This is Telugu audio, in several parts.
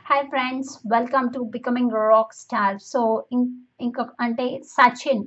hi friends welcome to becoming rock star so ఇంకొక అంటే సచిన్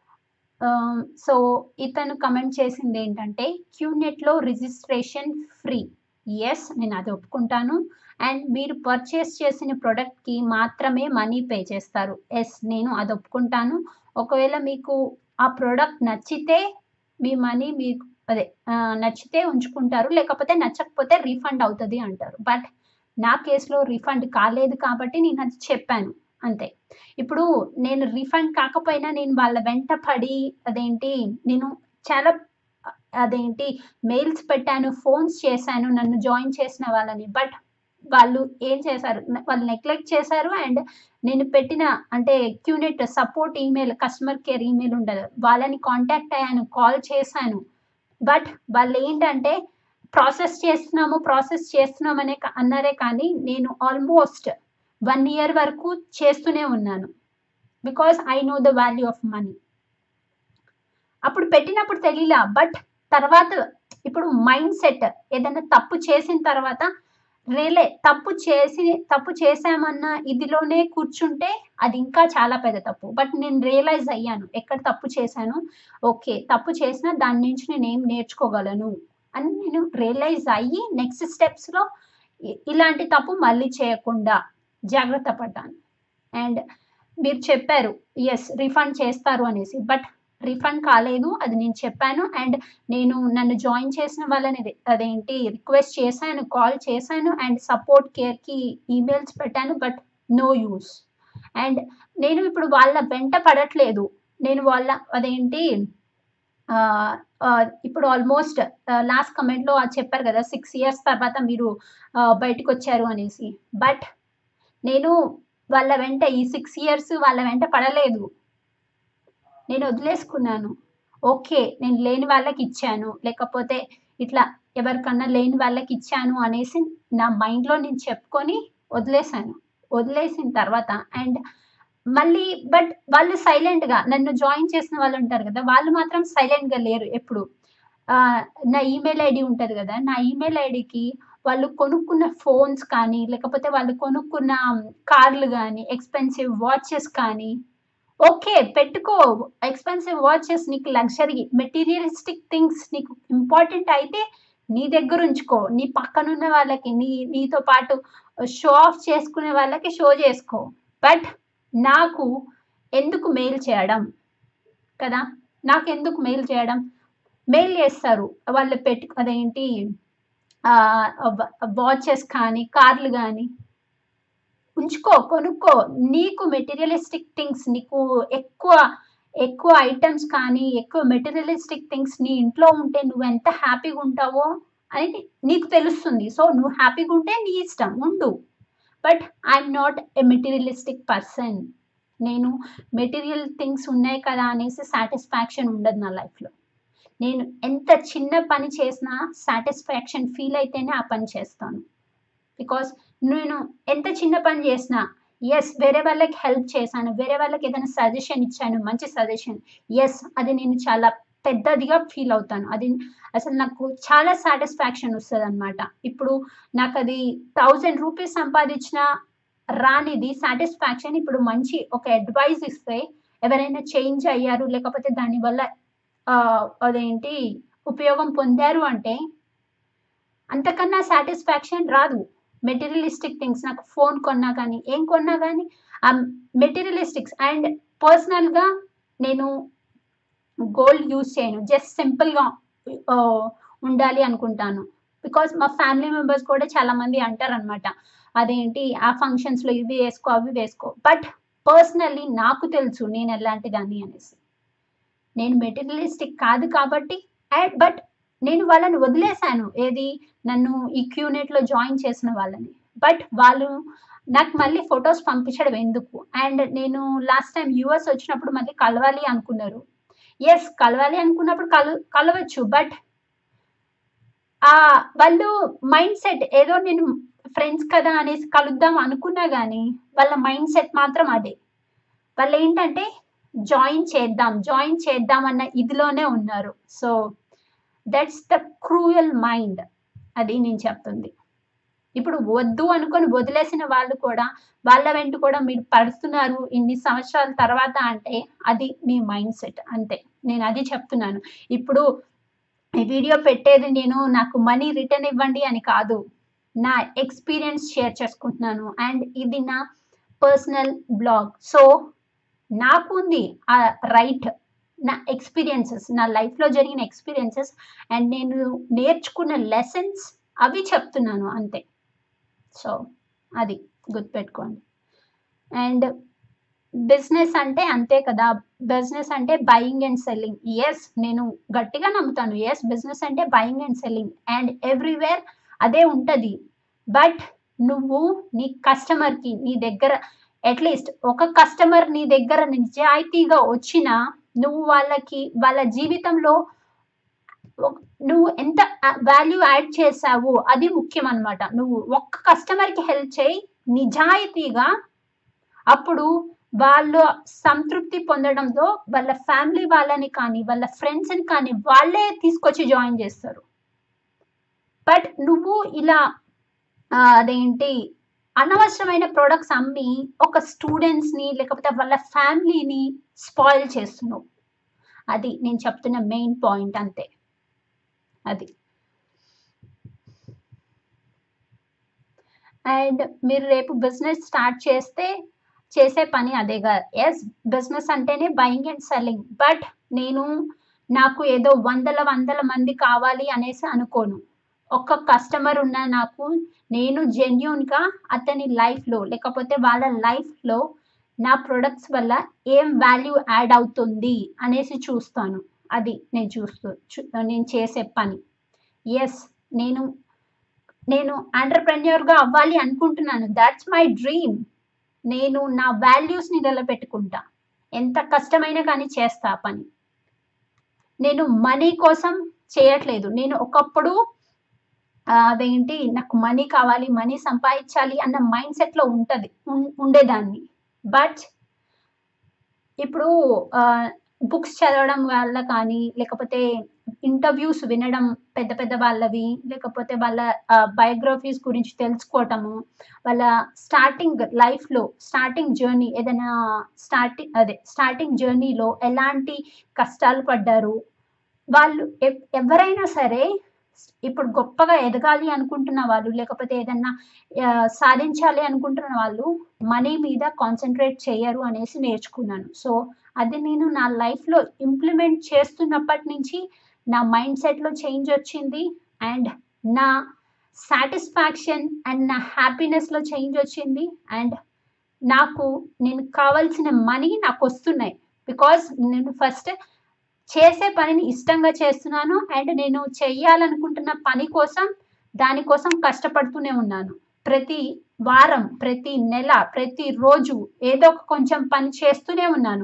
సో ఇతను కమెంట్ చేసింది ఏంటంటే క్యూనెట్లో రిజిస్ట్రేషన్ ఫ్రీ ఎస్ నేను అది ఒప్పుకుంటాను అండ్ మీరు పర్చేస్ చేసిన ప్రోడక్ట్కి మాత్రమే మనీ పే చేస్తారు ఎస్ నేను అది ఒప్పుకుంటాను ఒకవేళ మీకు ఆ ప్రోడక్ట్ నచ్చితే మీ మనీ మీకు అదే ఆ, నచ్చితే ఉంచుకుంటారు లేకపోతే నచ్చకపోతే రీఫండ్ అవుతుంది అంటారు బట్ నా కేసులో రీఫండ్ కాలేదు కాబట్టి నేను అది చెప్పాను అంతే ఇప్పుడు నేను రీఫండ్ కాకపోయినా నేను వాళ్ళ వెంట పడి అదేంటి నేను చాలా అదేంటి మెయిల్స్ పెట్టాను ఫోన్స్ చేశాను నన్ను జాయిన్ చేసిన వాళ్ళని బట్ వాళ్ళు ఏం చేశారు న- వాళ్ళు నెగ్లెక్ట్ చేశారు అండ్ నేను పెట్టిన అంటే QNet support email customer care email ఉండదు వాళ్ళని కాంటాక్ట్ అయ్యాను కాల్ చేశాను బట్ వాళ్ళు ఏంటంటే ప్రాసెస్ చేస్తున్నాము ప్రాసెస్ చేస్తున్నామనే క- అన్నారే కానీ నేను ఆల్మోస్ట్ వన్ ఇయర్ వరకు చేస్తూనే ఉన్నాను because I know the value of money అప్పుడు పెట్టినప్పుడు తెలియలా బట్ తర్వాత ఇప్పుడు మైండ్ సెట్ ఏదైనా తప్పు చేసిన తర్వాత రేలే తప్పు చేసి తప్పు చేశామన్న ఇదిలోనే కూర్చుంటే అది ఇంకా చాలా పెద్ద తప్పు బట్ నేను రియలైజ్ అయ్యాను ఎక్కడ తప్పు చేశాను ఓకే తప్పు చేసినా దాని నుంచి నేను ఏం నేర్చుకోగలను అని నేను రియలైజ్ అయ్యి నెక్స్ట్ స్టెప్స్లో ఇలాంటి తప్పు మళ్ళీ చేయకుండా జాగ్రత్త పడ్డాను అండ్ మీరు చెప్పారు ఎస్ రిఫండ్ చేస్తారు అనేసి బట్ రిఫండ్ కాలేదు అది నేను చెప్పాను అండ్ నేను నన్ను జాయిన్ చేసిన వాళ్ళని రి- అదేంటి రిక్వెస్ట్ చేశాను కాల్ చేశాను అండ్ సపోర్ట్ కేర్కి ఈమెయిల్స్ పెట్టాను బట్ నో యూస్ అండ్ నేను ఇప్పుడు వాళ్ళ వెంట పడట్లేదు నేను వాళ్ళ అదేంటి ఆ, ఆ, ఇప్పుడు ఆల్మోస్ట్ లాస్ట్ కమెంట్లో అది చెప్పారు కదా సిక్స్ ఇయర్స్ తర్వాత మీరు ఆ, బయటకు వచ్చారు అనేసి బట్ నేను వాళ్ళ వెంట ఈ సిక్స్ ఇయర్స్ వాళ్ళ వెంట పడలేదు నేను వదిలేసుకున్నాను ఓకే నేను లేని వాళ్ళకి ఇచ్చాను లేకపోతే ఇట్లా ఎవరికన్నా లేని వాళ్ళకి ఇచ్చాను అనేసి నా మైండ్లో నేను చెప్పుకొని వదిలేశాను వదిలేసిన తర్వాత అండ్ మళ్ళీ బట్ వాళ్ళు సైలెంట్గా నన్ను జాయిన్ చేసిన వాళ్ళు ఉంటారు కదా వాళ్ళు మాత్రం సైలెంట్గా లేరు ఎప్పుడు ఆ, నా ఈమెయిల్ ఐడి ఉంటుంది కదా నా ఈమెయిల్ ఐడికి వాళ్ళు కొనుక్కున్న ఫోన్స్ కానీ లేకపోతే వాళ్ళు కొనుక్కున్న కార్లు కానీ ఎక్స్పెన్సివ్ వాచెస్ కానీ ఓకే పెట్టుకో ఎక్స్పెన్సివ్ వాచెస్ నీకు లగ్జరీ మెటీరియలిస్టిక్ థింగ్స్ నీకు ఇంపార్టెంట్ అయితే నీ దగ్గర ఉంచుకో నీ పక్కనున్న వాళ్ళకి నీ నీతో పాటు షో ఆఫ్ చేసుకునే వాళ్ళకి షో చేసుకో బట్ నాకు ఎందుకు మెయిల్ చేయడం కదా నాకు ఎందుకు మెయిల్ చేయడం మెయిల్ చేస్తారు వాళ్ళు పెట్టు అదేంటి వాచెస్ కానీ కార్లు కానీ ఉంచుకో కొనుక్కో నీకు మెటీరియలిస్టిక్ థింగ్స్ నీకు ఎక్కువ ఎక్కువ ఐటమ్స్ కానీ ఎక్కువ మెటీరియలిస్టిక్ థింగ్స్ నీ ఇంట్లో ఉంటే నువ్వు ఎంత హ్యాపీగా ఉంటావో అని నీకు తెలుస్తుంది సో నువ్వు హ్యాపీగా ఉంటే నీ ఇష్టం ఉండు but I'm not a materialistic person నేను మెటీరియల్ థింగ్స్ ఉన్నాయి కదా అనేసి సాటిస్ఫాక్షన్ ఉండదు నా లైఫ్లో నేను ఎంత చిన్న పని చేసినా సాటిస్ఫాక్షన్ ఫీల్ అయితేనే ఆ పని చేస్తాను బికాస్ నేను ఎంత చిన్న పని చేసినా ఎస్ వేరే వాళ్ళకి హెల్ప్ చేశాను వేరే వాళ్ళకి ఏదైనా సజెషన్ ఇచ్చాను మంచి సజెషన్ ఎస్ అది నేను చాలా పెద్దదిగా ఫీల్ అవుతాను అది అసలు నాకు చాలా సాటిస్ఫాక్షన్ వస్తుంది అనమాట ఇప్పుడు నాకు అది థౌజండ్ రూపీస్ సంపాదించిన రానిది సాటిస్ఫాక్షన్ ఇప్పుడు మంచి ఒక అడ్వైస్ ఇస్తే ఎవరైనా చేంజ్ అయ్యారు లేకపోతే దానివల్ల ఆ, అదేంటి ఉపయోగం పొందారు అంటే అంతకన్నా సాటిస్ఫాక్షన్ రాదు మెటీరియలిస్టిక్ థింగ్స్ నాకు ఫోన్ కొన్నా కానీ ఏం కొన్నా కానీ ఆ మెటీరియలిస్టిక్స్ అండ్ పర్సనల్గా నేను గోల్డ్ యూజ్ చేయను జస్ట్ సింపుల్గా ఉండాలి అనుకుంటాను బికాస్ మా ఫ్యామిలీ మెంబర్స్ కూడా చాలామంది అంటారనమాట అదేంటి ఆ ఫంక్షన్స్లో ఇవి వేసుకో అవి వేసుకో బట్ పర్సనల్లీ నాకు తెలుసు నేను ఎలాంటి దాన్ని అనేసి నేను మెటీరియలిస్టిక్ కాదు కాబట్టి బట్ నేను వాళ్ళని వదిలేశాను ఏది నన్ను ఈ క్యూనెట్లో జాయిన్ చేసిన వాళ్ళని బట్ వాళ్ళు నాకు మళ్ళీ ఫొటోస్ పంపించడం ఎందుకు అండ్ నేను లాస్ట్ టైం యూఎస్ వచ్చినప్పుడు మళ్ళీ కలవాలి అనుకున్నారు ఎస్ కలవాలి అనుకున్నప్పుడు కలు కలవచ్చు బట్ ఆ వాళ్ళు మైండ్ సెట్ ఏదో నేను ఫ్రెండ్స్ కదా అనేసి కలుద్దాం అనుకున్నా కానీ వాళ్ళ మైండ్ సెట్ మాత్రం అదే వాళ్ళు ఏంటంటే జాయిన్ చేద్దాం జాయిన్ చేద్దాం అన్న ఇదిలోనే ఉన్నారు so that's the cruel mind అది నేను చెప్తుంది ఇప్పుడు వద్దు అనుకొని వదిలేసిన వాళ్ళు కూడా వాళ్ళ వెంట కూడా మీరు పడుతున్నారు ఇన్ని సంవత్సరాల తర్వాత అంటే అది మీ మైండ్ సెట్ అంతే నేను అది చెప్తున్నాను ఇప్పుడు ఈ వీడియో పెట్టేది నేను నాకు మనీ రిటర్న్ ఇవ్వండి అని కాదు నా ఎక్స్పీరియన్స్ షేర్ చేసుకుంటున్నాను అండ్ ఇది నా పర్సనల్ బ్లాగ్ సో నాకు ఉంది ఆ రైట్ నా ఎక్స్పీరియన్సెస్ నా లైఫ్లో జరిగిన ఎక్స్పీరియన్సెస్ అండ్ నేను నేర్చుకున్న లెసన్స్ అవి చెప్తున్నాను అంతే సో అది గుర్తుపెట్టుకోండి అండ్ బిజినెస్ అంటే అంతే కదా బిజినెస్ అంటే బయింగ్ అండ్ సెల్లింగ్ ఎస్ నేను గట్టిగా నమ్ముతాను ఎస్ బిజినెస్ అంటే buying and selling and everywhere అదే ఉంటుంది బట్ నువ్వు నీ కస్టమర్కి నీ దగ్గర అట్లీస్ట్ ఒక కస్టమర్ నీ దగ్గర నిజాయితీగా వచ్చినా నువ్వు వాళ్ళకి వాళ్ళ జీవితంలో ఒక- నువ్వు ఎంత వాల్యూ యాడ్ చేసావు అది ముఖ్యం అన్నమాట నువ్వు ఒక్క కస్టమర్కి హెల్ప్ చేయి నిజాయితీగా అప్పుడు వాళ్ళు సంతృప్తి పొందడంతో వాళ్ళ ఫ్యామిలీ వాళ్ళని కానీ వాళ్ళ ఫ్రెండ్స్ని కానీ వాళ్ళే తీసుకొచ్చి జాయిన్ చేస్తారు బట్ నువ్వు ఇలా ఆ, అదేంటి అనవసరమైన ప్రొడక్ట్స్ అమ్మి ఒక స్టూడెంట్స్ని లేకపోతే వాళ్ళ ఫ్యామిలీని స్పాయిల్ చేస్తున్నావు అది నేను చెప్తున్న మెయిన్ పాయింట్ అంతే అది అండ్ మీరు రేపు బిజినెస్ స్టార్ట్ చేస్తే చేసే పని అదేగా ఎస్ బిజినెస్ అంటేనే బయింగ్ అండ్ సెల్లింగ్ బట్ నేను నాకు ఏదో వందల వందల మంది కావాలి అనేసి అనుకోను ఒక్క కస్టమర్ ఉన్న నాకు నేను జెన్యున్గా అతని లైఫ్లో లేకపోతే వాళ్ళ లైఫ్లో నా ప్రొడక్ట్స్ వల్ల ఏం వాల్యూ యాడ్ అవుతుంది అనేసి చూస్తాను అది నేను చూస్తూ చూ- నేను చేసే పని ఎస్ నేను నేను ఆంటర్ప్రెన్యూర్గా అవ్వాలి అనుకుంటున్నాను దాట్స్ మై డ్రీమ్ నేను నా వాల్యూస్ని నిలబెట్టుకుంటా ఎంత కష్టమైనా కానీ చేస్తా ఆ పని నేను మనీ కోసం చేయట్లేదు నేను ఒకప్పుడు ఆ, అదేంటి నాకు మనీ కావాలి మనీ సంపాదించాలి అన్న మైండ్ సెట్లో ఉంటుంది ఉండేదాన్ని బట్ ఇప్పుడు బుక్స్ చదవడం వల్ల కానీ లేకపోతే ఇంటర్వ్యూస్ వినడం పెద్ద పెద్ద వాళ్ళవి లేకపోతే వాళ్ళ బయోగ్రఫీస్ గురించి తెలుసుకోవటము వాళ్ళ స్టార్టింగ్ లైఫ్లో స్టార్టింగ్ జర్నీ ఏదైనా స్టార్టింగ్ అదే స్టార్టింగ్ జర్నీలో ఎలాంటి కష్టాలు పడ్డారు వాళ్ళు ఎవ్- ఎవరైనా సరే ఇప్పుడు గొప్పగా ఎదగాలి అనుకుంటున్న వాళ్ళు లేకపోతే ఏదన్నా ఆ, సాధించాలి అనుకుంటున్న వాళ్ళు మనీ మీద కాన్సన్ట్రేట్ చేయరు అనేసి నేర్చుకున్నాను సో అది నేను నా లైఫ్లో ఇంప్లిమెంట్ చేస్తున్నప్పటి నుంచి నా మైండ్ సెట్లో చేంజ్ వచ్చింది అండ్ నా సాటిస్ఫాక్షన్ అండ్ నా హ్యాపీనెస్లో చేంజ్ వచ్చింది అండ్ నాకు నేను కావాల్సిన మనీ నాకు వస్తున్నాయి బికాజ్ నేను ఫస్ట్ చేసే పనిని ఇష్టంగా చేస్తున్నాను అండ్ నేను చెయ్యాలనుకుంటున్న పని కోసం దానికోసం కష్టపడుతూనే ఉన్నాను ప్రతి వారం ప్రతి నెల ప్రతి రోజు ఏదో ఒక కొంచెం పని చేస్తూనే ఉన్నాను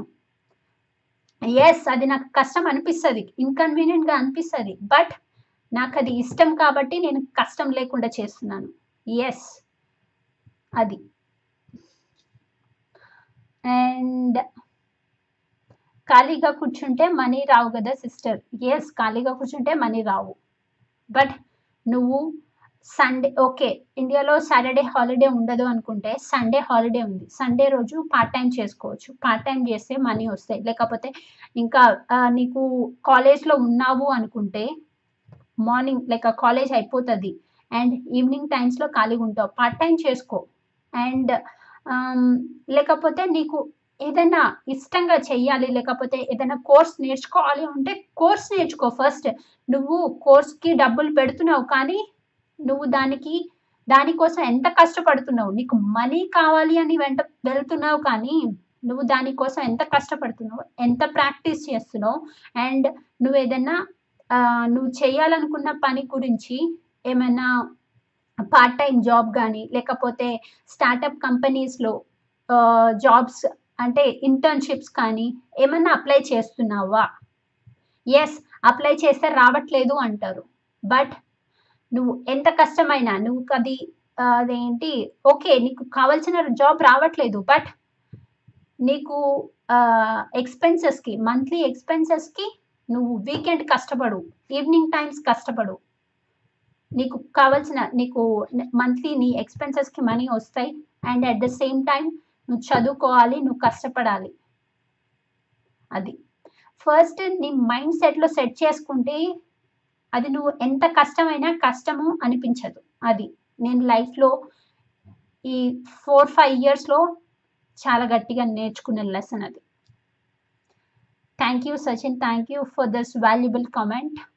ఎస్ అది నాకు కష్టం అనిపిస్తుంది ఇన్కన్వీనియంట్గా అనిపిస్తుంది బట్ నాకు అది ఇష్టం కాబట్టి నేను కష్టం లేకుండా చేస్తున్నాను ఎస్ అది అండ్ ఖాళీగా కూర్చుంటే మనీ రావు కదా సిస్టర్ ఎస్ ఖాళీగా కూర్చుంటే మనీ రావు బట్ నువ్వు సండే ఓకే ఇండియాలో సాటర్డే హాలిడే ఉండదు అనుకుంటే సండే హాలిడే ఉంది సండే రోజు పార్ట్ టైం చేసుకోవచ్చు పార్ట్ టైం చేస్తే మనీ వస్తాయి లేకపోతే ఇంకా ఆ, నీకు కాలేజ్లో ఉన్నావు అనుకుంటే మార్నింగ్ లైక్ కాలేజ్ అయిపోతుంది అండ్ ఈవినింగ్ టైమ్స్లో ఖాళీగా ఉంటావు పార్ట్ టైం చేసుకో అండ్ లేకపోతే నీకు ఏదైనా ఇష్టంగా చెయ్యాలి లేకపోతే ఏదైనా కోర్స్ నేర్చుకోవాలి అంటే కోర్స్ నేర్చుకో ఫస్ట్ నువ్వు కోర్స్కి డబ్బులు పెడుతున్నావు కానీ నువ్వు దానికి దానికోసం ఎంత కష్టపడుతున్నావు నీకు మనీ కావాలి అని వెంట వెళ్తున్నావు కానీ నువ్వు దానికోసం ఎంత కష్టపడుతున్నావు ఎంత ప్రాక్టీస్ చేస్తున్నావు అండ్ నువ్వు ఏదైనా ఆ, నువ్వు చేయాలనుకున్న పని గురించి ఏమైనా పార్ట్ టైం జాబ్ కానీ లేకపోతే స్టార్టప్ కంపెనీస్లో జాబ్స్ అంటే ఇంటర్న్షిప్స్ కానీ ఏమన్నా అప్లై చేస్తున్నావా ఎస్ అప్లై చేస్తే రావట్లేదు అంటారు బట్ నువ్వు ఎంత కష్టమైనా నువ్వు అది ఆ, అదేంటి ఓకే నీకు కావాల్సిన జాబ్ రావట్లేదు బట్ నీకు ఎక్స్పెన్సెస్కి మంత్లీ ఎక్స్పెన్సెస్కి నువ్వు వీకెండ్ కష్టపడు ఈవినింగ్ టైమ్స్ కష్టపడు నీకు కావాల్సిన నీకు మంత్లీ నీ ఎక్స్పెన్సెస్కి మనీ వస్తాయి and at the same time నువ్వు చదువుకోవాలి నువ్వు కష్టపడాలి అది ఫస్ట్ నీ మైండ్ సెట్లో సెట్ చేసుకుంటే అది నువ్వు ఎంత కష్టమైనా కష్టము అనిపించదు అది నేను లైఫ్లో ఈ ఫోర్ ఫైవ్ ఇయర్స్లో చాలా గట్టిగా నేర్చుకునే లెసన్ అది thank you Sachin thank you for this valuable comment